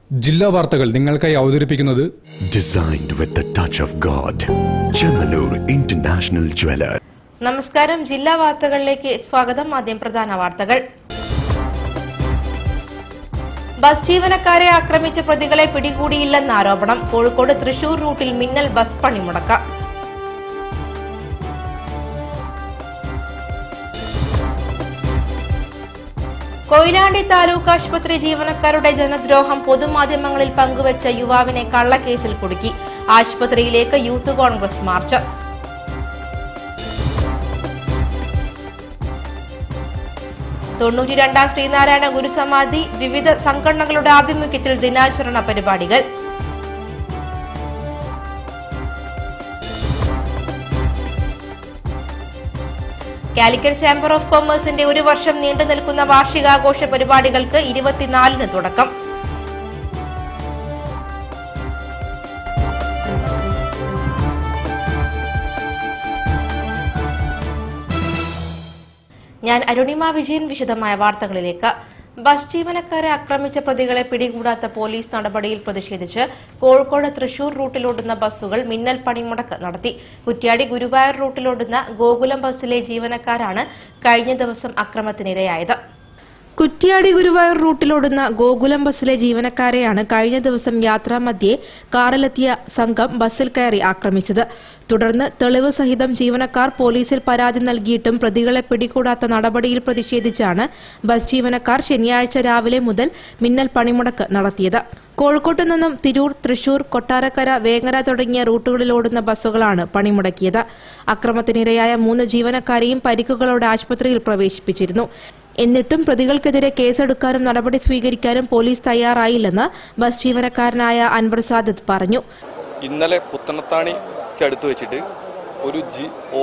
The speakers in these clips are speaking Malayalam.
ജില്ലാ വാർത്തകൾ നിങ്ങൾക്കായി അവതരിപ്പിക്കുന്നത് Designed with the touch of God. Chemanur International Jeweler. നമസ്കാരം ജില്ലാ വാർത്തകളിലേക്ക് സ്വാഗതം ആദ്യം പ്രധാന വാർത്തകൾ ബസ് ജീവനക്കാരെ ആക്രമിച്ച പ്രതികളെ പിടികൂടിയില്ലെന്ന ആരോപണം കോഴിക്കോട് തൃശൂർ റൂട്ടിൽ മിന്നൽ ബസ് പണിമുടക്ക കൊയിലാണ്ടി താലൂക്ക് ആശുപത്രി ജീവനക്കാരുടെ ജനദ്രോഹം പൊതുമാധ്യമങ്ങളിൽ പങ്കുവച്ച യുവാവിനെ കള്ളക്കേസിൽ കുടുക്കി ആശുപത്രിയിലേക്ക് യൂത്ത് കോൺഗ്രസ് മാർച്ച് തൊണ്ണൂറ്റിരണ്ടാം ശ്രീനാരായണ ഗുരുസമാധി വിവിധ സംഘടനകളുടെ ആഭിമുഖ്യത്തിൽ ദിനാചരണ പരിപാടികൾ കാലിക്കറ്റ് ചേംബർ ഓഫ് കൊമേഴ്സിന്റെ ഒരു വർഷം നീണ്ടു നിൽക്കുന്ന വാർഷികാഘോഷ പരിപാടികൾക്ക് ഇരുപത്തിനാലിന് തുടക്കം ഞാൻ അരുണിമ വിജയൻ വിശദമായ വാർത്തകളിലേക്ക് ബസ് ജീവനക്കാരെ ആക്രമിച്ച പ്രതികളെ പിടികൂടാത്ത പോലീസ് നടപടിയിൽ പ്രതിഷേധിച്ച് കോഴിക്കോട് തൃശൂർ റൂട്ടിലോടുന്ന ബസ്സുകൾ മിന്നൽ പണിമുടക്ക് നടത്തി കുറ്റ്യാടി ഗുരുവായൂർ റൂട്ടിലോടുന്ന ഗോകുലം ബസ്സിലെ ജീവനക്കാരാണ് കഴിഞ്ഞ ദിവസം അക്രമത്തിനിരയായത് കുറ്റ്യാടി ഗുരുവായൂർ റൂട്ടിലോടുന്ന ഗോകുലം ബസ്സിലെ ജീവനക്കാരെയാണ് കഴിഞ്ഞ ദിവസം യാത്രാമധ്യേ കാറിലെത്തിയ സംഘം ബസ്സിൽ കയറി ആക്രമിച്ചത് തുടർന്ന് തെളിവ് സഹിതം ജീവനക്കാർ പോലീസിൽ പരാതി നൽകിയിട്ടും പ്രതികളെ പിടികൂടാത്ത നടപടിയിൽ പ്രതിഷേധിച്ചാണ് ബസ് ജീവനക്കാർ ശനിയാഴ്ച രാവിലെ മുതൽ മിന്നൽ പണിമുടക്ക് നടത്തിയത് കോഴിക്കോട്ട് നിന്നും തിരൂർ തൃശൂർ കൊട്ടാരക്കര വേങ്ങര തുടങ്ങിയ റൂട്ടുകളിലോടുന്ന ബസ്സുകളാണ് പണിമുടക്കിയത് അക്രമത്തിനിരയായ മൂന്ന് ജീവനക്കാരെയും പരിക്കുകളോടെ ആശുപത്രിയിൽ പ്രവേശിപ്പിച്ചിരുന്നു എന്നിട്ടും പ്രതികൾക്കെതിരെ കേസെടുക്കാനും നടപടി സ്വീകരിക്കാനും പോലീസ് തയ്യാറായില്ലെന്ന് ബസ് ജീവനക്കാരനായ അൻവർ സാദത്ത് പറഞ്ഞു ഇന്നലെ പുത്തനത്താണിക്ക് അടുത്ത് വെച്ചിട്ട് ഒരു ജി ഓ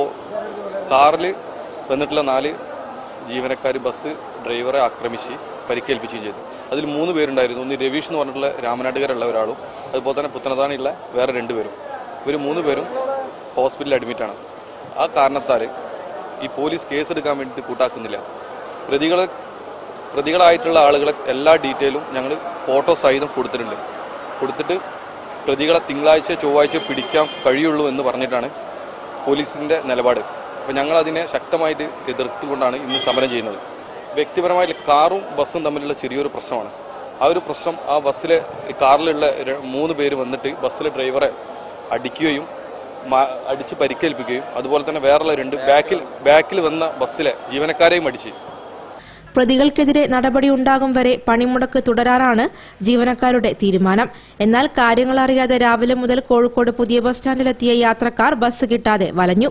കാറിൽ വന്നിട്ടുള്ള നാല് ജീവനക്കാർ ബസ് ഡ്രൈവറെ ആക്രമിച്ച് പരിക്കേൽപ്പിക്കുകയും ചെയ്തു അതിൽ മൂന്ന് പേരുണ്ടായിരുന്നു ഒന്ന് രവീഷ് എന്ന് പറഞ്ഞിട്ടുള്ള രാമനാട്ടുകാരുള്ള ഒരാളും അതുപോലെ തന്നെ പുത്തനത്താണിയുള്ള വേറെ രണ്ടുപേരും ഇവർ മൂന്ന് പേരും ഹോസ്പിറ്റലിൽ അഡ്മിറ്റാണ് ആ കാരണത്താൽ ഈ പോലീസ് കേസെടുക്കാൻ വേണ്ടിയിട്ട് കൂട്ടാക്കുന്നില്ല പ്രതികളെ പ്രതികളായിട്ടുള്ള ആളുകളെ എല്ലാ ഡീറ്റെയിലും ഞങ്ങൾ ഫോട്ടോ സഹിതം കൊടുത്തിട്ടുണ്ട് കൊടുത്തിട്ട് പ്രതികളെ തിങ്കളാഴ്ച ചൊവ്വാഴ്ച പിടിക്കാൻ കഴിയുള്ളൂ എന്ന് പറഞ്ഞിട്ടാണ് പോലീസിന്റെ നിലപാട് അപ്പോൾ ഞങ്ങൾ അതിനെ ശക്തമായിട്ട് എതിർത്തുകൊണ്ടാണ് ഇന്ന് സമരം ചെയ്യുന്നത് വ്യക്തിപരമായി കാറും ബസ്സും തമ്മിലുള്ള ചെറിയൊരു പ്രശ്നമാണ് ആ ഒരു പ്രശ്നം ആ ബസ്സിലെ ഈ കാറിലുള്ള ര- മൂന്ന് പേര് വന്നിട്ട് ബസ്സിലെ ഡ്രൈവറെ അടിക്കുകയും മ- അടിച്ച് പരിക്കേൽപ്പിക്കുകയും അതുപോലെ തന്നെ വേറെയുള്ള രണ്ട് ബാക്കിൽ ബാക്കിൽ വന്ന ബസ്സിലെ ജീവനക്കാരെയും അടിച്ച് പ്രതികൾക്കെതിരെ നടപടിയുണ്ടാകും വരെ പണിമുടക്ക് തുടരാനാണ് ജീവനക്കാരുടെ തീരുമാനം എന്നാൽ കാര്യങ്ങൾ അറിയാതെ രാവിലെ മുതൽ കോഴിക്കോട് പുതിയ ബസ് സ്റ്റാൻഡിലെത്തിയ യാത്രക്കാർ ബസ് കിട്ടാതെ വലഞ്ഞു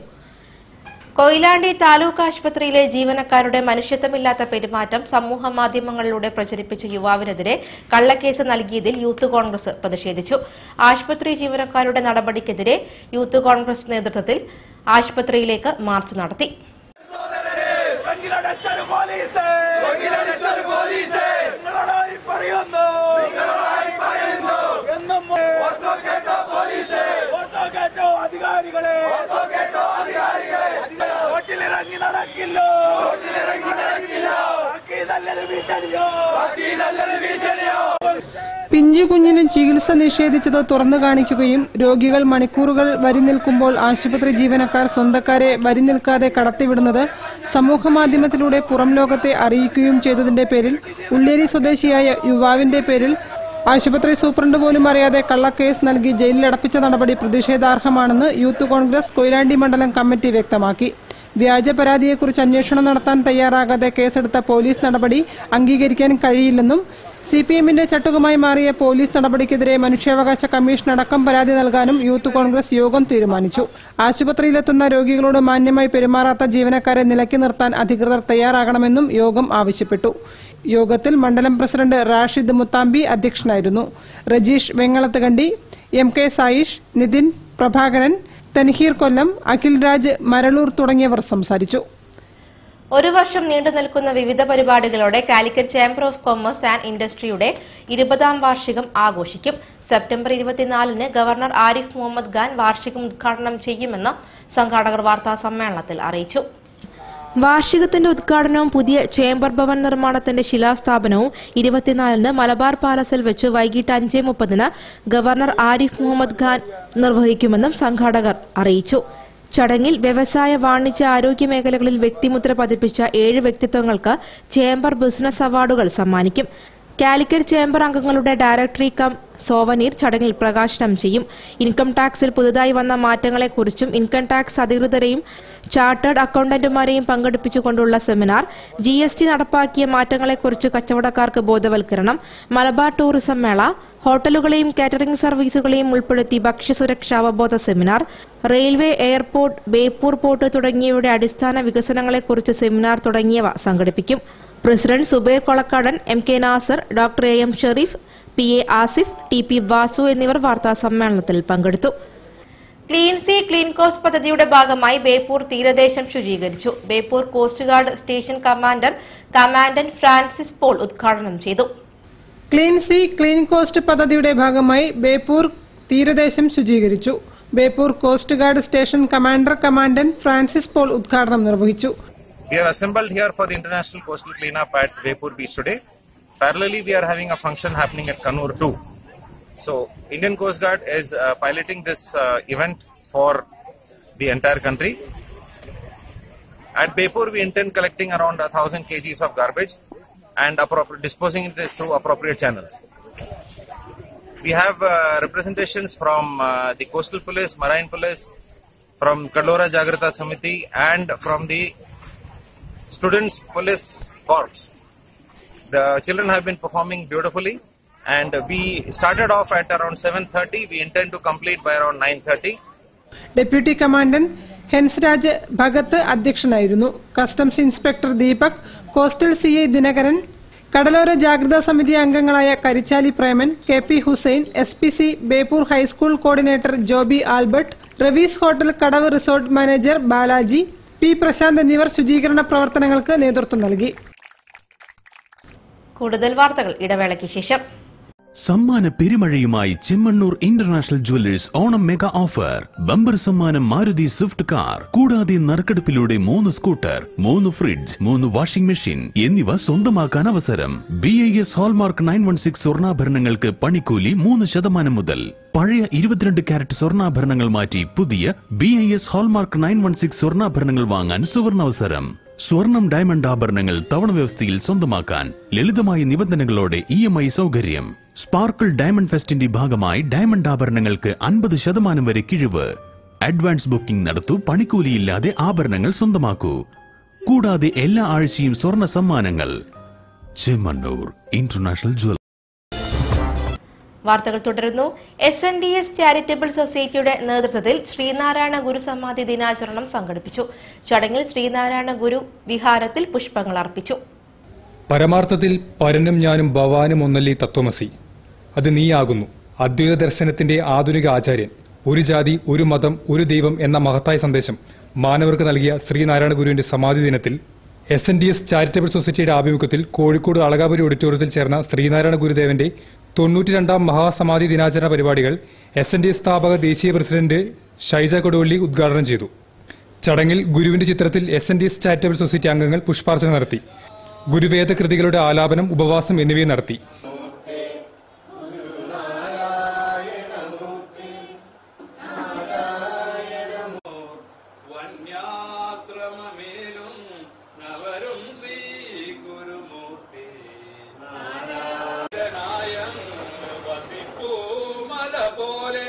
കൊയിലാണ്ടി താലൂക്ക് ആശുപത്രിയിലെ ജീവനക്കാരുടെ മനുഷ്യത്വമില്ലാത്ത പെരുമാറ്റം സമൂഹ മാധ്യമങ്ങളിലൂടെ പ്രചരിപ്പിച്ച യുവാവിനെതിരെ കള്ളക്കേസ് നൽകിയതിൽ യൂത്ത് കോൺഗ്രസ് പ്രതിഷേധിച്ചു ആശുപത്രി ജീവനക്കാരുടെ നടപടിക്കെതിരെ യൂത്ത് കോൺഗ്രസ് നേതൃത്വത്തിൽ ആശുപത്രിയിലേക്ക് മാർച്ച് നടത്തി വെങ്കിലടച്ചൊരു പോലീസ് വെങ്കിലടച്ചൊരു പോലീസ് നിങ്ങളോടായി പറയുന്നു നിങ്ങളോടായി പറയുന്നു എന്നും ഓർത്തോ കേട്ടോ പോലീസ് ഓർത്തോ കേട്ടോ അധികാരികളെ ഓർത്തോ കേട്ടോ അധികാരികളെ റോട്ടിലിറങ്ങി നടക്കില്ലോ റോട്ടിലിറങ്ങി നടക്കില്ല ബാക്കിയതല്ലത് ഭീഷണിയോ ബാക്കിയതല്ലത് ഭീഷണിയോ പിഞ്ചു കുഞ്ഞിന് ചികിത്സ നിഷേധിച്ചത് തുറന്നു കാണിക്കുകയും രോഗികൾ മണിക്കൂറുകൾ വരി നിൽക്കുമ്പോൾ ആശുപത്രി ജീവനക്കാർ സ്വന്തക്കാരെ വരി നിൽക്കാതെ കടത്തിവിടുന്നത് സമൂഹമാധ്യമത്തിലൂടെ പുറം ലോകത്തെ അറിയിക്കുകയും ചെയ്തതിന്റെ പേരിൽ ഉള്ളേരി സ്വദേശിയായ യുവാവിന്റെ പേരിൽ ആശുപത്രി സൂപ്രണ്ട് പോലും അറിയാതെ കള്ളക്കേസ് നൽകി ജയിലിലടപ്പിച്ച നടപടി പ്രതിഷേധാർഹമാണെന്ന് യൂത്ത് കോൺഗ്രസ് കൊയിലാണ്ടി മണ്ഡലം കമ്മിറ്റി വ്യക്തമാക്കി വ്യാജ പരാതിയെക്കുറിച്ച് അന്വേഷണം നടത്താൻ തയ്യാറാകാതെ കേസെടുത്ത പോലീസ് നടപടി അംഗീകരിക്കാൻ കഴിയില്ലെന്നും സി പി എമ്മിന്റെ ചട്ടുകമായി മാറിയ പോലീസ് നടപടിക്കെതിരെ മനുഷ്യാവകാശ കമ്മീഷൻ അടക്കം പരാതി നൽകാനും യൂത്ത് കോൺഗ്രസ് യോഗം തീരുമാനിച്ചു ആശുപത്രിയിലെത്തുന്ന രോഗികളോട് മാന്യമായി പെരുമാറാത്ത ജീവനക്കാരെ നിലയ്ക്ക് നിർത്താൻ അധികൃതർ തയ്യാറാകണമെന്നും യോഗം ആവശ്യപ്പെട്ടു യോഗത്തിൽ മണ്ഡലം പ്രസിഡന്റ് റാഷിദ് മുത്താമ്പി അധ്യക്ഷനായിരുന്നു രജീഷ് വെങ്ങളത്തുകണ്ടി എം കെ സായിഷ് നിതിൻ പ്രഭാകരൻ തൻഹീർ കൊല്ലം അഖിൽ രാജ് മരളൂർ തുടങ്ങിയവർ സംസാരിച്ചു ഒരു വർഷം നീണ്ടു നിൽക്കുന്ന വിവിധ പരിപാടികളോടെ Calicut chamber of commerce and ഇൻഡസ്ട്രിയുടെ ഇരുപതാം വാർഷികം ആഘോഷിക്കും സെപ്റ്റംബർ ഇരുപത്തിനാലിന് ഗവർണർ ആരിഫ് മുഹമ്മദ് ഖാൻ വാർഷികം ഉദ്ഘാടനം ചെയ്യുമെന്ന് സംഘാടകർ വാർത്താ സമ്മേളനത്തിൽ അറിയിച്ചു വാർഷികത്തിന്റെ ഉദ്ഘാടനവും പുതിയ ചേംബർ ഭവൻ നിർമ്മാണത്തിന്റെ ശിലാസ്ഥാപനവും ഇരുപത്തിനാലിന് മലബാർ പാലസിൽ വെച്ച് വൈകിട്ട് അഞ്ച് മുപ്പതിന് ഗവർണർ ആരിഫ് മുഹമ്മദ് ഖാൻ നിർവഹിക്കുമെന്നും സംഘാടകർ അറിയിച്ചു ചടങ്ങിൽ വ്യവസായ വാണിജ്യ ആരോഗ്യ മേഖലകളിൽ വ്യക്തിമുദ്ര പതിപ്പിച്ച ഏഴ് വ്യക്തിത്വങ്ങൾക്ക് ചേംബർ ബിസിനസ് അവാർഡുകൾ സമ്മാനിക്കും കാലിക്കറ്റ് ചേംബർ അംഗങ്ങളുടെ ഡയറക്ടറി കം സോവനീർ ചടങ്ങിൽ പ്രകാശനം ചെയ്യും ഇൻകം ടാക്സിൽ പുതുതായി വന്ന മാറ്റങ്ങളെക്കുറിച്ചും ഇൻകം ടാക്സ് അധികൃതരെയും ചാർട്ടേഡ് അക്കൌണ്ടന്റുമാരെയും പങ്കെടുപ്പിച്ചുകൊണ്ടുള്ള സെമിനാർ ജി എസ് ടി നടപ്പാക്കിയ മാറ്റങ്ങളെക്കുറിച്ച് കച്ചവടക്കാർക്ക് ബോധവൽക്കരണം മലബാർ ടൂറിസം മേള ഹോട്ടലുകളെയും കാറ്ററിംഗ് സർവീസുകളെയും ഉൾപ്പെടുത്തി ഭക്ഷ്യസുരക്ഷാ അവബോധ seminar railway airport Beypore port തുടങ്ങിയവയുടെ അടിസ്ഥാന വികസനങ്ങളെക്കുറിച്ച് സെമിനാർ തുടങ്ങിയവ സംഘടിപ്പിക്കും president Zubair Kolakkadan M K Nasar doctor A M Sherif P A Asif T P Vasu എന്നിവർ വാർത്താ സമ്മേളനത്തിൽ പങ്കെടുത്തു ക്ലീൻ സീ ക്ലീൻ കോസ്റ്റ് പദ്ധതിയുടെ ഭാഗമായി ബേപ്പൂർ തീരദേശം ശുചീകരിച്ചു Beypore coast guard station commander commandant Francis Paul ഉദ്ഘാടനം ചെയ്തു ക്ലീൻ സീ ക്ലീൻ കോസ്റ്റ് പദ്ധതിയുടെ ഭാഗമായി ബേപ്പൂർ തീരദേശം ശുചീകരിച്ചു Beypore coast guard station commander commandant Francis Paul ഉദ്ഘാടനം നിർവഹിച്ചു We have assembled here for the International Coastal Cleanup at Vepur Beach today. Parallelly, we are having a function happening at Kannur too. So, Indian Coast Guard is uh, piloting this uh, event for the entire country. At Bepur, we intend collecting around a thousand kgs of garbage and appropri- disposing it through appropriate channels. We have uh, representations from uh, the Coastal Police, Marine Police, from Kadlora Jagrata Samiti, and from the Students Police Corps. The children have been performing beautifully, and we started off at around 7:30. We intend to complete by around 9:30. Deputy commandant Hensraj Bhagat അധ്യക്ഷനായിരുന്നു customs inspector Deepak coastal C I Dinakaran കടലോര ജാഗ്രതാ സമിതി അംഗങ്ങളായ Karichali Preman K P Hussain S P C Beypore high school coordinator Joby Albert Raveez hotel Kadavu resort manager Balaji P Prashanth എന്നിവർ ശുചീകരണ പ്രവർത്തനങ്ങൾക്ക് നേതൃത്വം നൽകി കൂടുതൽ വാർത്തകൾ ഇടവേളയ്ക്ക് ശേഷം സമ്മാന പെരുമഴയുമായി Chemmanur international jewellers Onam mega offer bumper സമ്മാനം മാരുതി സ്വിഫ്റ്റ് കാർ കൂടാതെ നറുക്കെടുപ്പിലൂടെ മൂന്ന് സ്കൂട്ടർ മൂന്ന് ഫ്രിഡ്ജ് മൂന്ന് വാഷിംഗ് മെഷീൻ എന്നിവ സ്വന്തമാക്കാൻ അവസരം B I S hallmark nine one six സ്വർണ്ണാഭരണങ്ങൾക്ക് പണിക്കൂലി മൂന്ന് ശതമാനം മുതൽ പഴയ ഇരുപത്തിരണ്ട് കാരറ്റ് സ്വർണ്ണാഭരണങ്ങൾ മാറ്റി പുതിയ B I S hallmark nine one six സ്വർണ്ണാഭരണങ്ങൾ വാങ്ങാൻ സുവർണാവസരം സ്വർണം ഡയമണ്ട് ആഭരണങ്ങൾ തവണ വ്യവസ്ഥയിൽ സ്വന്തമാക്കാൻ ലളിതമായ നിബന്ധനകളോടെ ഇ എം ഐ സൗകര്യം സ്പാർക്കിൾ ഡയമണ്ട് ഫെസ്റ്റിന്റെ ഭാഗമായി ഡയമണ്ട് ആഭരണങ്ങൾക്ക് അൻപത് ശതമാനം വരെ കിഴിവ് അഡ്വാൻസ് ബുക്കിംഗ് നടത്തൂ പണിക്കൂലിയില്ലാതെ ആഭരണങ്ങൾ സ്വന്തമാക്കൂ കൂടാതെ എല്ലാ ആഴ്ചയും സ്വർണ്ണ സമ്മാനങ്ങൾ ചെമ്മണ്ണൂർ ഇന്റർനാഷണൽ ജ്വൽ വാർത്തകൾ തുടരുന്നു S N D S charitable സൊസൈറ്റിയുടെ നേതൃത്വത്തിൽ ശ്രീനാരായണ ഗുരു സമാധി ദിനാചരണം സംഘടിപ്പിച്ചു ചടങ്ങിൽ ശ്രീനാരായണ ഗുരു വിഹാരത്തിൽ പുഷ്പങ്ങൾ അർപ്പിച്ചു പരമാർത്ഥത്തിൽ പരനും ഞാനും ഭവാനും ഒന്നല്ലി തത്വമസി അത് നീയാകുന്നു അദ്വൈത ദർശനത്തിന്റെ ആധുനിക ആചാര്യൻ ഒരു ജാതി ഒരു മതം ഒരു ദൈവം എന്ന മഹത്തായ സന്ദേശം മാനവർക്ക് നൽകിയ ശ്രീനാരായണ ഗുരുവിന്റെ സമാധി ദിനത്തിൽ S N D S charitable സൊസൈറ്റിയുടെ ആഭിമുഖ്യത്തിൽ കോഴിക്കോട് അളകാപുരി ഓഡിറ്റോറിയത്തിൽ ചേർന്ന ശ്രീനാരായണ ഗുരുദേവന്റെ തൊണ്ണൂറ്റി രണ്ടാം മഹാസമാധി ദിനാചരണ പരിപാടികൾ എസ് എൻ ഡി എസ് സ്ഥാപക ദേശീയ പ്രസിഡന്റ് ഷൈജ കൊടുവള്ളി ഉദ്ഘാടനം ചെയ്തു ചടങ്ങിൽ ഗുരുവിന്റെ ചിത്രത്തിൽ S N D S charitable society അംഗങ്ങൾ പുഷ്പാർച്ചന നടത്തി ഗുരുവേദ കൃതികളുടെ ആലാപനം ഉപവാസം എന്നിവയും നടത്തി വന്യാശ്രമമേലും നവരും ശ്രീ ഗുരുമൂർത്തി നാരായണ വസിപ്പൂ മല പോലെ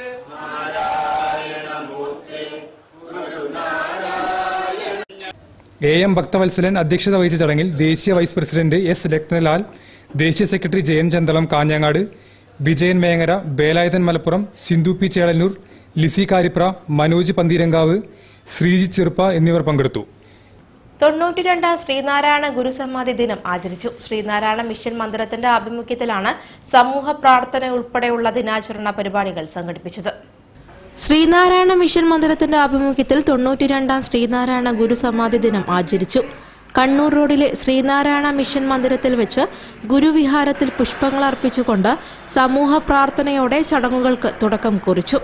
എ എം ഭക്തവത്സലൻ അധ്യക്ഷത വഹിച്ച ചടങ്ങിൽ ദേശീയ വൈസ് പ്രസിഡന്റ് എസ് രത്നലാൽ ദേശീയ സെക്രട്ടറി ജയൻ ചന്തളം കാഞ്ഞങ്ങാട് വിജയൻ വേങ്ങര വേലായുധൻ മലപ്പുറം സിന്ധു പി ചേളന്നൂർ ലിസി കാരിപ്ര മനോജ് പന്തീരങ്കാവ് ശ്രീജി ചെറുപ്പ എന്നിവർ പങ്കെടുത്തു തൊണ്ണൂറ്റിരണ്ടാം ശ്രീനാരായണ ഗുരുസമാധി ദിനം ആചരിച്ചു ശ്രീനാരായണ മിഷൻ മന്ദിരത്തിന്റെ ആഭിമുഖ്യത്തിലാണ് സമൂഹ പ്രാർത്ഥന ഉൾപ്പെടെയുള്ള ദിനാചരണ പരിപാടികൾ സംഘടിപ്പിച്ചത് ശ്രീനാരായണ മിഷൻ മന്ദിരത്തിന്റെ ആഭിമുഖ്യത്തിൽ തൊണ്ണൂറ്റിരണ്ടാം ശ്രീനാരായണ ഗുരുസമാധി ദിനം ആചരിച്ചു കണ്ണൂർ റോഡിലെ ശ്രീനാരായണ മിഷൻ മന്ദിരത്തിൽ വെച്ച് ഗുരുവിഹാരത്തിൽ പുഷ്പങ്ങൾ അർപ്പിച്ചുകൊണ്ട് സമൂഹ പ്രാർത്ഥനയോടെ ചടങ്ങുകൾക്ക് തുടക്കം കുറിച്ചു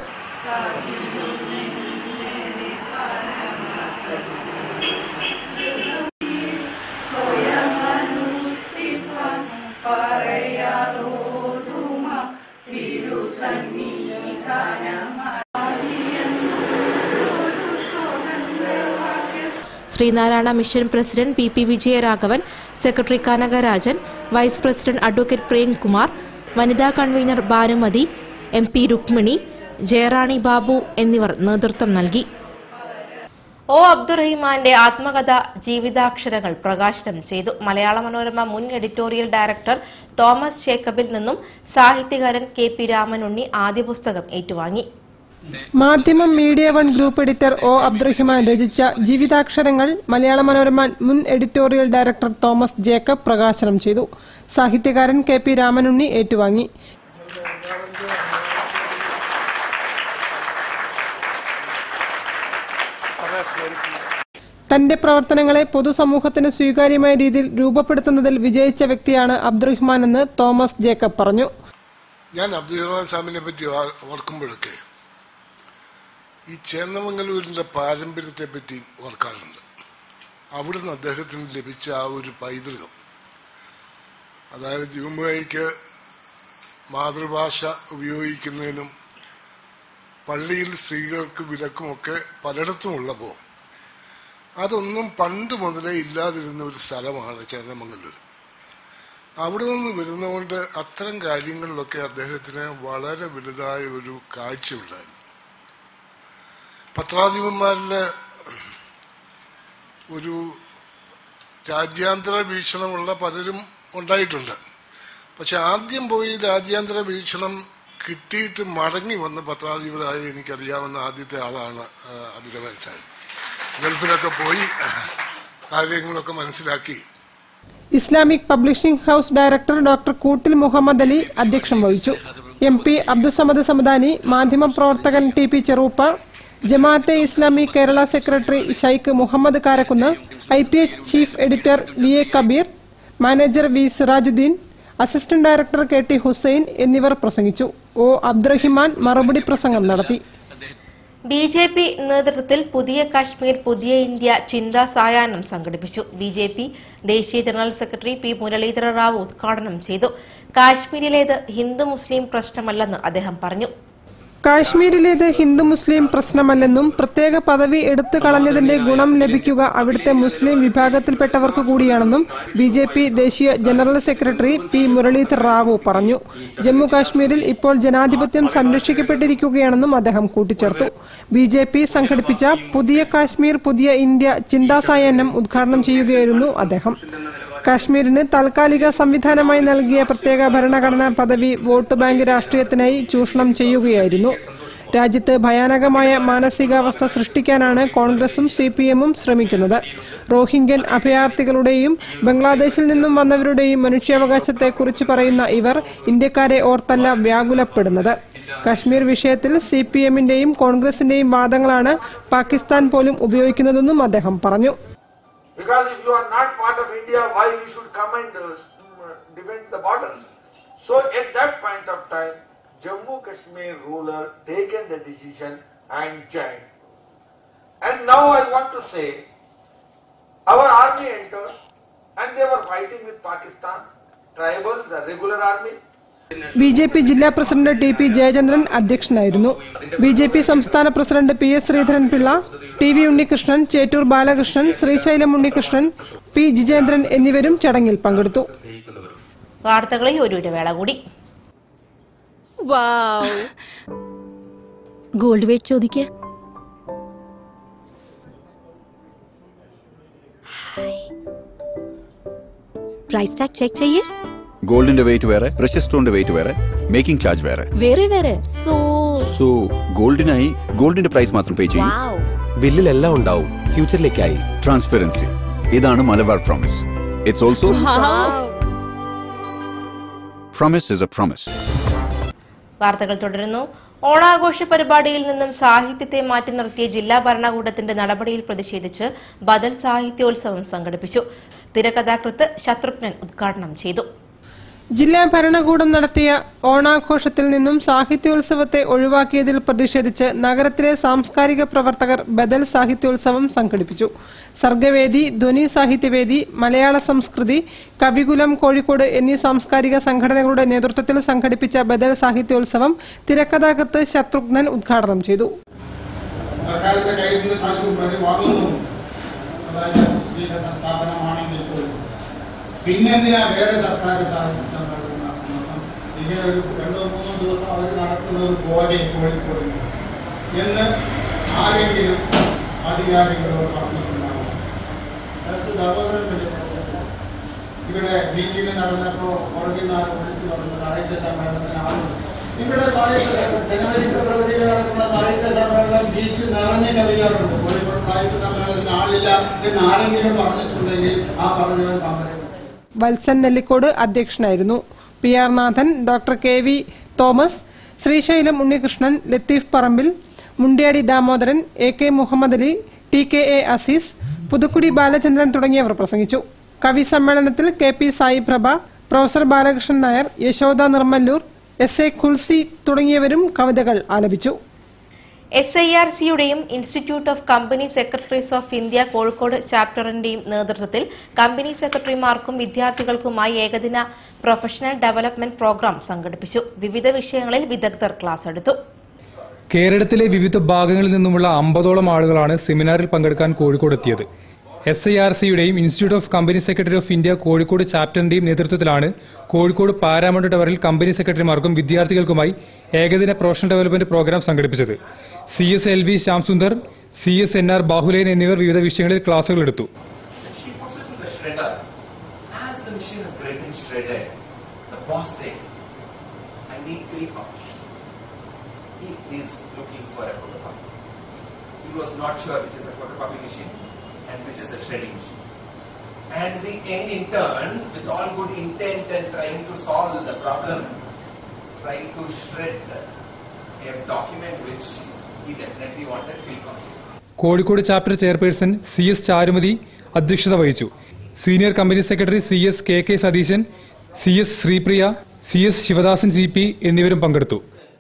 Sreenarayana mission president P P Vijayaraghavan secretary Kanakarajan vice president advocate Premkumar വനിതാ convener Bhanumathi M P Rukmini Jayarani Babu എന്നിവർ നേതൃത്വം നൽകി ഒ അബ്ദുറഹിമാന്റെ ആത്മകഥ ജീവിതാക്ഷരങ്ങൾ പ്രകാശനം ചെയ്തു മലയാള മനോരമ മുൻ എഡിറ്റോറിയൽ ഡയറക്ടർ തോമസ് ജേക്കബിൽ നിന്നും സാഹിത്യകാരൻ കെ പി രാമനുണ്ണി ആദ്യ പുസ്തകം ഏറ്റുവാങ്ങി Madhyamam media one group editor O Abdurahiman രചിച്ച ജീവിതാക്ഷരങ്ങൾ മലയാള മനോരമ മുൻ എഡിറ്റോറിയൽ ഡയറക്ടർ തോമസ് ജേക്കബ് പ്രകാശനം ചെയ്തു സാഹിത്യകാരൻ കെ പി രാമനുണ്ണി ഏറ്റുവാങ്ങി തന്റെ പ്രവർത്തനങ്ങളെ പൊതുസമൂഹത്തിന് സ്വീകാര്യമായ രീതിയിൽ രൂപപ്പെടുത്തുന്നതിൽ വിജയിച്ച വ്യക്തിയാണ് അബ്ദുറഹിമാൻ എന്ന് തോമസ് ജേക്കബ് പറഞ്ഞു ഞാൻ അബ്ദുൽ റഹ്മാൻ സാമിനെ പറ്റി ഓർ- ഓർക്കുമ്പോഴൊക്കെ ഈ ചേന്നമംഗലൂരിന്റെ പാരമ്പര്യത്തെ പറ്റി ഓർക്കാറുണ്ട് അവിടുന്ന് അദ്ദേഹത്തിന് ലഭിച്ച ആ ഒരു പൈതൃകം അതായത് ജൂമയ്ക്ക് മാതൃഭാഷ ഉപയോഗിക്കുന്നതിനും പള്ളിയിൽ സ്ത്രീകൾക്ക് വിലക്കുമൊക്കെ പലയിടത്തും ഉള്ളപ്പോൾ അതൊന്നും പണ്ട് മുതലേ ഇല്ലാതിരുന്ന ഒരു സ്ഥലമാണ് ചേന്നമംഗലൂർ അവിടെ നിന്ന് വരുന്നതുകൊണ്ട് അത്തരം കാര്യങ്ങളിലൊക്കെ അദ്ദേഹത്തിന് വളരെ വലുതായ ഒരു കാഴ്ചയുണ്ടായിരുന്നു പത്രാധിപന്മാരിലെ ഒരു രാജ്യാന്തര വീക്ഷണമുള്ള പലരും ഉണ്ടായിട്ടുണ്ട് പക്ഷെ ആദ്യം പോയി രാജ്യാന്തര വീക്ഷണം കിട്ടിയിട്ട് മടങ്ങി വന്ന പത്രാധിപരായ എനിക്കറിയാവുന്ന ആദ്യത്തെ ആളാണ് അഭിരമൻ സാഹിബ് ഗൾഫിലൊക്കെ പോയി കാര്യങ്ങളൊക്കെ മനസ്സിലാക്കി Islamic publishing house director doctor Koottil Muhammad Ali അധ്യക്ഷം വഹിച്ചു എം പി അബ്ദുസമദ് സമദാനി മാധ്യമപ്രവർത്തകൻ T P Cheruppa Jamaat-e Islami Kerala secretary Shaikh Muhammad Karakkunnu I P H chief editor V A Kabeer manager V Sirajuddin assistant director K T Hussain എന്നിവർ പ്രസംഗിച്ചു ഒ അബ്ദുറഹിമാൻ മറുപടി പ്രസംഗം നടത്തി ബി ജെ പി നേതൃത്വത്തിൽ പുതിയ കാശ്മീർ പുതിയ ഇന്ത്യ ചിന്താ സായാഹ്നം സംഘടിപ്പിച്ചു ബി ജെ പി ദേശീയ general secretary P Muralidhara Rao ഉദ്ഘാടനം ചെയ്തു കാശ്മീരിലേത് ഹിന്ദു മുസ്ലിം പ്രശ്നമല്ലെന്ന് അദ്ദേഹം പറഞ്ഞു കാശ്മീരിലേത് ഹിന്ദു മുസ്ലിം പ്രശ്നമല്ലെന്നും പ്രത്യേക പദവി എടുത്തു കളഞ്ഞതിന്റെ ഗുണം ലഭിക്കുക അവിടുത്തെ മുസ്ലിം വിഭാഗത്തിൽപ്പെട്ടവർക്ക് കൂടിയാണെന്നും ബി ജെ പി ദേശീയ general secretary P Muralidhar Rao പറഞ്ഞു ജമ്മു കാശ്മീരിൽ ഇപ്പോൾ ജനാധിപത്യം സംരക്ഷിക്കപ്പെട്ടിരിക്കുകയാണെന്നും അദ്ദേഹം കൂട്ടിച്ചേർത്തു ബി ജെ പി സംഘടിപ്പിച്ച പുതിയ കാശ്മീർ പുതിയ ഇന്ത്യ ചിന്താസായാഹ്നം ഉദ്ഘാടനം ചെയ്യുകയായിരുന്നു അദ്ദേഹം കാശ്മീരിന് താൽക്കാലിക സംവിധാനമായി നൽകിയ പ്രത്യേക ഭരണഘടനാ പദവി വോട്ട് ബാങ്ക് രാഷ്ട്രീയത്തിനായി ചൂഷണം ചെയ്യുകയായിരുന്നു രാജ്യത്ത് ഭയാനകമായ മാനസികാവസ്ഥ സൃഷ്ടിക്കാനാണ് കോൺഗ്രസും സി പി എമ്മും ശ്രമിക്കുന്നത് റോഹിംഗ്യൻ അഭയാർത്ഥികളുടെയും ബംഗ്ലാദേശിൽ നിന്നും വന്നവരുടെയും മനുഷ്യാവകാശത്തെക്കുറിച്ച് പറയുന്ന ഇവർ ഇന്ത്യക്കാരെ ഓർത്തല്ല വ്യാകുലപ്പെടുന്നത് കശ്മീർ വിഷയത്തിൽ സി പി എമ്മിന്റെയും കോൺഗ്രസിന്റെയും വാദങ്ങളാണ് പാകിസ്ഥാൻ പോലും ഉപയോഗിക്കുന്നതെന്നും അദ്ദേഹം പറഞ്ഞു Because if you are not part of India, why you should come and uh, defend the borders? So at that point of time, Jammu Kashmir ruler taken the decision and joined. And now I want to say, our army entered and they were fighting with Pakistan, tribals, a regular army. B J P ജില്ലാ പ്രസിഡന്റ് ടി പി ജയചന്ദ്രൻ അധ്യക്ഷനായിരുന്നു ബി ജെ പി സംസ്ഥാന president P S Sreedharanpillai T V Unnikrishnan Chettur Balakrishnan Sreesailam Unnikrishnan P Jijendran എന്നിവരും ചടങ്ങിൽ പങ്കെടുത്തു വാർത്തകളിൽ ഒരു ഇടവേള കൂടി ഗോൾഡ് വെയിറ്റ് ചോദിക്ക പ്രൈസ് ടാഗ് ചെക്ക് ചെയ്യേ ഗോൾഡിന്റെ വെയിറ്റ് വേറെ പ്രഷ്യസ് സ്റ്റോണിന്റെ വെയിറ്റ് വേറെ മേക്കിംഗ് ചാർജ് വേറെ വേറെ വേറെ സോ സോ ഗോൾഡിനായി ഗോൾഡിന്റെ പ്രൈസ് മാത്രം പേ ചെയ്യും വാവ് ബില്ലിലെല്ലാം ഉണ്ടാവും ഫ്യൂച്ചറിലേക്കായി ട്രാൻസ്പെറൻസി ഇതാണ് Malabar promise it's also promise is a promise വാർത്തകൾ തുടരുന്നു ഓണാഘോഷ പരിപാടിയിൽ നിന്നും സാഹിത്യത്തെ മാറ്റി നിർത്തിയ ജില്ലാ ഭരണകൂടത്തിന്റെ നടപടിയിൽ പ്രതിഷേധിച്ച് ബദൽ സാഹിത്യോത്സവം സംഘടിപ്പിച്ചു തിരക്കഥാകൃത്ത് ശത്രുഘ്നൻ ഉദ്ഘാടനം ചെയ്തു ജില്ലാ ഭരണകൂടം നടത്തിയ ഓണാഘോഷത്തിൽ നിന്നും സാഹിത്യോത്സവത്തെ ഒഴിവാക്കിയതിൽ പ്രതിഷേധിച്ച് നഗരത്തിലെ സാംസ്കാരിക പ്രവർത്തകർ ബദൽ സാഹിത്യോത്സവം സംഘടിപ്പിച്ചു സർഗവേദി ധ്വനി സാഹിത്യവേദി മലയാള സംസ്കൃതി കവികുലം കോഴിക്കോട് എന്നീ സാംസ്കാരിക സംഘടനകളുടെ നേതൃത്വത്തിൽ സംഘടിപ്പിച്ച ബദൽ സാഹിത്യോത്സവം തിരക്കഥാകൃത്ത് ശത്രുഘ്നൻ ഉദ്ഘാടനം ചെയ്തു സർക്കാരിന്റെ കയ്യിൽ നിന്ന് കാശ് വാങ്ങുന്നു സമുദായ പ്രസിദ്ധീകരണ സ്ഥാപനമാണെങ്കിൽ പോലും പിന്നെന്തിനാ വേറെ സർക്കാർ സാഹിത്യ സമ്മേളനം നടത്തുന്ന സം- ഇങ്ങനെ ഒരു രണ്ടോ മൂന്നോ ദിവസം അവർ നടത്തുന്നത് പോലെ കോഴിക്കോട് എന്ന് ആരെങ്കിലും അധികാരികളോട് പറഞ്ഞിട്ടുണ്ടാവും അടുത്ത് ദാമോദരൻ വലിയ ഇവിടെ മീറ്റിംഗ് നടന്നപ്പോൾ കോടതിമാർ വിളിച്ചു പറഞ്ഞു സാഹിത്യ സമ്മേളനത്തിന് ആളുണ്ട് ഇവിടെ സാഹിത്യ ജനുവരി ഫെബ്രുവരിയിൽ നടക്കുന്ന സാഹിത്യ സമ്മേളനം ബീച്ച് നിറഞ്ഞ കവിയാറുണ്ട് കോഴിക്കോട് സാഹിത്യ സമ്മേളനത്തിന് ആളില്ല എന്ന് ആരെങ്കിലും പറഞ്ഞിട്ടുണ്ടെങ്കിൽ ആ പറഞ്ഞവൻ പങ്കെടുക്കും വത്സൻ നെല്ലിക്കോട് അധ്യക്ഷനായിരുന്നു P R Nathan doctor K V Thomas Sreesailam Unnikrishnan Latheef Parambil Mundiyadi Damodaran A K Muhammad Ali T K A Azeez Puthukkudi Balachandran തുടങ്ങിയവർ പ്രസംഗിച്ചു കവി സമ്മേളനത്തിൽ K P Sai Prabha professor Balakrishnan Nair Yashoda Nirmalloor S A Kulsi തുടങ്ങിയവരും കവിതകൾ ആലപിച്ചു എസ് ഐ ആർ സിയുടെയും institute of company secretaries of India Kozhikode ചാപ്റ്ററിന്റെയും നേതൃത്വത്തിൽ കമ്പനി സെക്രട്ടറിമാർക്കും വിദ്യാർത്ഥികൾക്കുമായി ഏകദിന പ്രൊഫഷണൽ ഡെവലപ്മെന്റ് പ്രോഗ്രാം സംഘടിപ്പിച്ചു വിവിധ വിഷയങ്ങളിൽ വിദഗ്ധർ ക്ലാസ് എടുത്തു കേരളത്തിലെ വിവിധ ഭാഗങ്ങളിൽ നിന്നുമുള്ള അമ്പതോളം ആളുകളാണ് സെമിനാറിൽ പങ്കെടുക്കാൻ കോഴിക്കോട് എത്തിയത് എസ് ഐ ആർ സിയുടെയും institute of company secretary of India Kozhikode ചാപ്റ്ററിന്റെയും നേതൃത്വത്തിലാണ് കോഴിക്കോട് പാരാമൗണ്ട് ടവറിൽ കമ്പനി സെക്രട്ടറിമാർക്കും വിദ്യാർത്ഥികൾക്കുമായി ഏകദിന പ്രൊഫഷണൽ ഡെവലപ്മെന്റ് പ്രോഗ്രാം സംഘടിപ്പിച്ചത് C S L V Shyamsundar C S N R Bahulean എന്നിവർ വിവിധ വിഷയങ്ങളിൽ ക്ലാസുകൾ എടുത്തു She puts it in the shredder. As the machine is getting shredded, the boss says, I need three copies. He is looking for a photocopy. He was not sure which is a photocopy machine and which is a shredding machine. And the young intern, with all good intent and trying to solve the problem, tried to shred a document which he definitely wanted three copies. Kozhikode chapter chairperson C S Charumathi അധ്യക്ഷത വഹിച്ചു senior company secretary C S K K Satheesan C S Sreepriya C S Sivadasan C P എന്നിവരും പങ്കെടുത്തു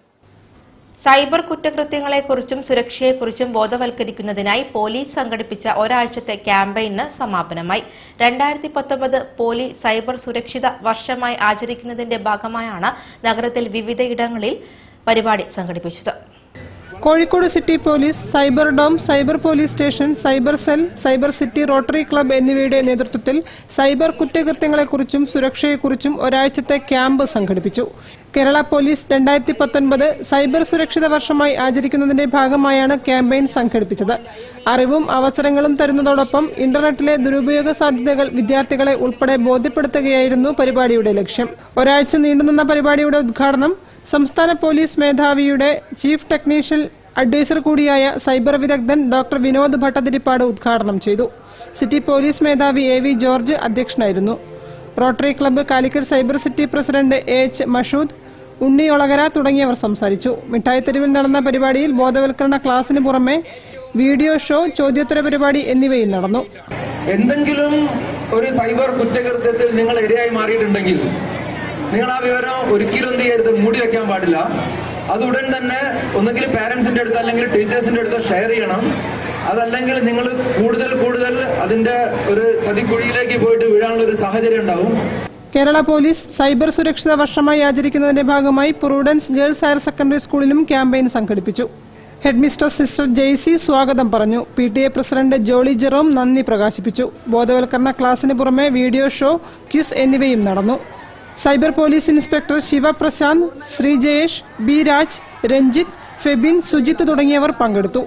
സൈബർ കുറ്റകൃത്യങ്ങളെക്കുറിച്ചും സുരക്ഷയെക്കുറിച്ചും ബോധവൽക്കരിക്കുന്നതിനായി പോലീസ് സംഘടിപ്പിച്ച ഒരാഴ്ചത്തെ ക്യാമ്പയിന് സമാപനമായി രണ്ടായിരത്തി പത്തൊമ്പത് പോലീസ് സൈബർ സുരക്ഷിത വർഷമായി ആചരിക്കുന്നതിന്റെ ഭാഗമായാണ് നഗരത്തിൽ വിവിധയിടങ്ങളിൽ പരിപാടി സംഘടിപ്പിച്ചത് Kozhikode city police cyber dome cyber police station cyber cell cyber city rotary club എന്നിവയുടെ നേതൃത്വത്തിൽ സൈബർ കുറ്റകൃത്യങ്ങളെക്കുറിച്ചും സുരക്ഷയെക്കുറിച്ചും ഒരാഴ്ചത്തെ ക്യാമ്പ് സംഘടിപ്പിച്ചു കേരള പോലീസ് രണ്ടായിരത്തി പത്തൊൻപത് സൈബർ സുരക്ഷിത വർഷമായി ആചരിക്കുന്നതിന്റെ ഭാഗമായാണ് ക്യാമ്പയിൻ സംഘടിപ്പിച്ചത് അറിവും അവസരങ്ങളും തരുന്നതോടൊപ്പം ഇന്റർനെറ്റിലെ ദുരുപയോഗ സാധ്യതകൾ വിദ്യാർത്ഥികളെ ഉൾപ്പെടെ ബോധ്യപ്പെടുത്തുകയായിരുന്നു പരിപാടിയുടെ ലക്ഷ്യം ഒരാഴ്ച നീണ്ടുനിന്ന പരിപാടിയുടെ ഉദ്ഘാടനം സംസ്ഥാന പോലീസ് മേധാവിയുടെ ചീഫ് ടെക്നീഷ്യൽ അഡ്വൈസർ കൂടിയായ സൈബർ വിദഗ്ധൻ ഡോക്ടർ വിനോദ് ഭട്ടതിരിപ്പാട് ഉദ്ഘാടനം ചെയ്തു സിറ്റി പോലീസ് മേധാവി എ വി ജോർജ് അധ്യക്ഷനായിരുന്നു rotary club Calicut cyber city president A H Mashood Unni Olakara തുടങ്ങിയവർ സംസാരിച്ചു മിഠായിത്തെരുവിൽ നടന്ന പരിപാടിയിൽ ബോധവൽക്കരണ ക്ലാസിന് പുറമെ വീഡിയോ ഷോ ചോദ്യോത്തര പരിപാടി എന്നിവയും നടന്നു എന്തെങ്കിലും ഒരു സൈബർ കുറ്റകൃത്യത്തിൽ നിങ്ങൾ ഇരയായി മാറിയിട്ടുണ്ടെങ്കിൽ നിങ്ങൾ ആ വിവരം ഒരിക്കലും എന്ത് ചെയ്യരുത് മൂടി വെക്കാൻ പാടില്ല അത് ഉടൻ തന്നെ ഒന്നുകിൽ പാരന്റ്സിന്റെ അടുത്ത് അല്ലെങ്കിൽ ടീച്ചേഴ്സിന്റെ അടുത്ത് ഷെയർ ചെയ്യണം അതല്ലെങ്കിൽ നിങ്ങൾ കൂടുതൽ കൂടുതൽ അതിന്റെ ഒരു ചതിക്കുഴിയിലേക്ക് പോയിട്ട് വീഴാനുള്ള ഒരു സാഹചര്യം ഉണ്ടാവും കേരള പോലീസ് സൈബർ സുരക്ഷിത വർഷമായി ആചരിക്കുന്നതിന്റെ ഭാഗമായി പ്രൂഡൻസ് ഗേൾസ് ഹയർ സെക്കൻഡറി സ്കൂളിലും ക്യാമ്പയിൻ സംഘടിപ്പിച്ചു ഹെഡ്മിസ്റ്റർ സിസ്റ്റർ ജെയ്സി സ്വാഗതം പറഞ്ഞു P T A president Jolly Jerome നന്ദി പ്രകാശിപ്പിച്ചു ബോധവൽക്കരണ ക്ലാസിന് പുറമെ വീഡിയോ ഷോ ക്യൂസ് എന്നിവയും നടന്നു cyber police inspector Sivaprasanth Sreejayesh B Raj Ranjith Febin Sujith തുടങ്ങിയവർ പങ്കെടുത്തു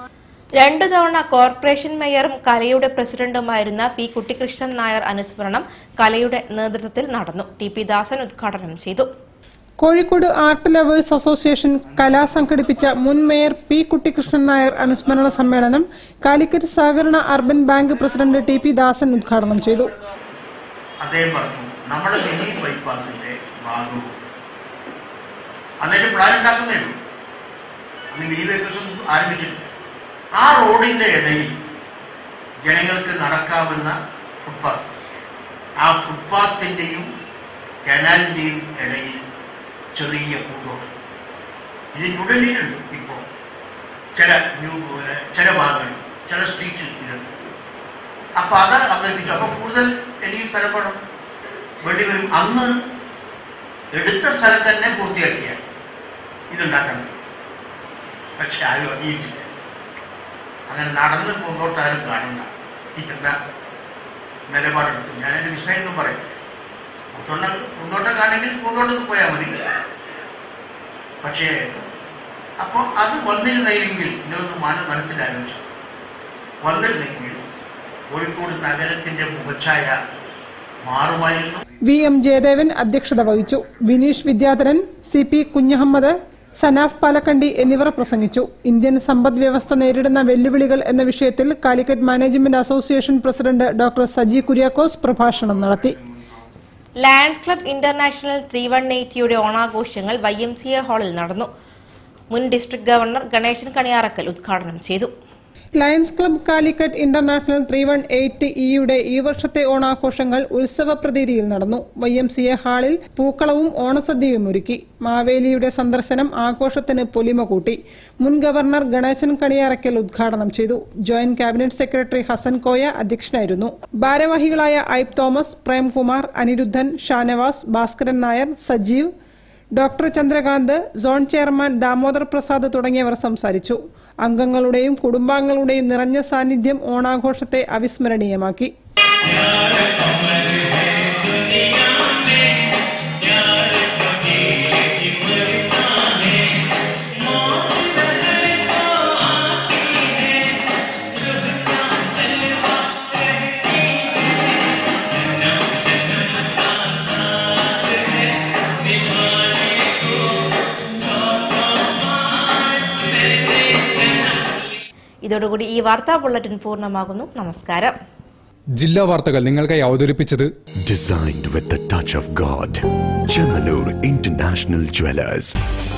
രണ്ടു തവണ കോർപ്പറേഷൻ മേയറും കലയുടെ പ്രസിഡന്റുമായിരുന്ന പി കുട്ടിക്കൃഷ്ണൻ നായർ അനുസ്മരണം കലയുടെ നേതൃത്വത്തിൽ നടന്നു ടി പി ദാസൻ ഉദ്ഘാടനം ചെയ്തു കോഴിക്കോട് ആർട്ട് ലവേഴ്സ് അസോസിയേഷൻ കലാ സംഘടിപ്പിച്ച മുൻ മേയർ പി കുട്ടിക്കൃഷ്ണൻ നായർ അനുസ്മരണ സമ്മേളനം കാലിക്കറ്റ് സഹകരണ urban bank president T P Dasan ഉദ്ഘാടനം ചെയ്തു അദ്ദേഹം പറഞ്ഞു നമ്മുടെ മിനി ബൈപ്പാസിന്റെ ഭാഗവും അന്നേരം പ്ലാൻ ഉണ്ടാക്കുന്നേ ഉള്ളൂ അന്ന് മിനി ബൈപ്പാസ് ഒന്നും ആരംഭിച്ചിട്ടില്ല ആ റോഡിന്റെ ഇടയിൽ ജനങ്ങൾക്ക് നടക്കാവുന്ന ഫുട്പാത്ത് ആ ഫുട്പാത്തിന്റെയും കനാലിന്റെയും ഇടയിൽ ചെറിയ പൂന്തോട്ടം ഇത് ന്യൂഡൽഹിയിലുണ്ട് ഇപ്പോൾ ചില ന്യൂ പോലെ ചില ഭാഗങ്ങളിൽ ചില സ്ട്രീറ്റിൽ ഇതുണ്ട് അപ്പൊ അത് അവതരിപ്പിച്ചു അപ്പൊ കൂടുതൽ എനിക്ക് സ്ഥലം വേണം വേണ്ടി വരും അന്ന് എടുത്ത സ്ഥലം തന്നെ പൂർത്തിയാക്കിയ ഇതുണ്ടാക്കാൻ കഴിയും. പക്ഷെ ആരും അംഗീകരിച്ചില്ല അങ്ങനെ നടന്ന് പൂന്തോട്ടാരും കാണണ്ട എന്ന നിലപാടെടുത്തു ഞാൻ എൻ്റെ വിഷയമൊന്നും പറയുന്നില്ല പൂത്തോട്ടം പൂന്തോട്ടക്കാണെങ്കിൽ പൂന്തോട്ടത്തിൽ പോയാൽ മതി പക്ഷേ അപ്പോൾ അത് വന്നിരുന്നെങ്കിൽ നിങ്ങളൊന്ന് മന- മനസ്സിലാലോചിച്ചു വന്നിരുന്നെങ്കിൽ കോഴിക്കോട് നഗരത്തിന്റെ മുഖച്ഛായ മാറുമായിരുന്നു വി എം ജയദേവൻ അധ്യക്ഷത വഹിച്ചു വിനീഷ് വിദ്യാധരൻ സി പി കുഞ്ഞഹമ്മദ് സനാഫ് പാലക്കണ്ടി എന്നിവർ പ്രസംഗിച്ചു ഇന്ത്യൻ സമ്പദ് വ്യവസ്ഥ നേരിടുന്ന വെല്ലുവിളികൾ എന്ന വിഷയത്തിൽ Calicut management association president doctor Saji Kuriakose പ്രഭാഷണം നടത്തി lions club international three one എയ്റ്റിയുടെ ഓണാഘോഷങ്ങൾ വൈ എം സി എ ഹാളിൽ നടന്നു മുൻ ഡിസ്ട്രിക്ട് ഗവർണർ ഗണേശൻ കണിയാറക്കൽ ഉദ്ഘാടനം ചെയ്തു lions club Calicut international three one eight ഇയുടെ ഈ വർഷത്തെ ഓണാഘോഷങ്ങൾ ഉത്സവ പ്രതീതിയിൽ നടന്നു വൈ എം സി എ ഹാളിൽ പൂക്കളവും ഓണസദ്യയും ഒരുക്കി മാവേലിയുടെ സന്ദർശനം ആഘോഷത്തിന് പൊലിമ കൂട്ടി മുൻ ഗവർണർ ഗണേശൻ കണിയാറയ്ക്കൽ ഉദ്ഘാടനം ചെയ്തു joint cabinet secretary Hassan Koya അധ്യക്ഷനായിരുന്നു ഭാരവാഹികളായ Aib Thomas Premkumar Aniruddhan Shanavas Bhaskaran Nair Sajeev doctor Chandrakanth zone chairman Damodar Prasad തുടങ്ങിയവർ സംസാരിച്ചു അംഗങ്ങളുടെയും കുടുംബാംഗങ്ങളുടെയും നിറഞ്ഞ സാന്നിധ്യം ഓണാഘോഷത്തെ അവിസ്മരണീയമാക്കി ഇതോടുകൂടി ഈ വാർത്താ ബുള്ളറ്റിൻ പൂർണ്ണമാകുന്നു നമസ്കാരം ജില്ലാ വാർത്തകൾ നിങ്ങൾക്കായി അവതരിപ്പിച്ചത് Designed with the touch of God. Chemanur International Jewelers.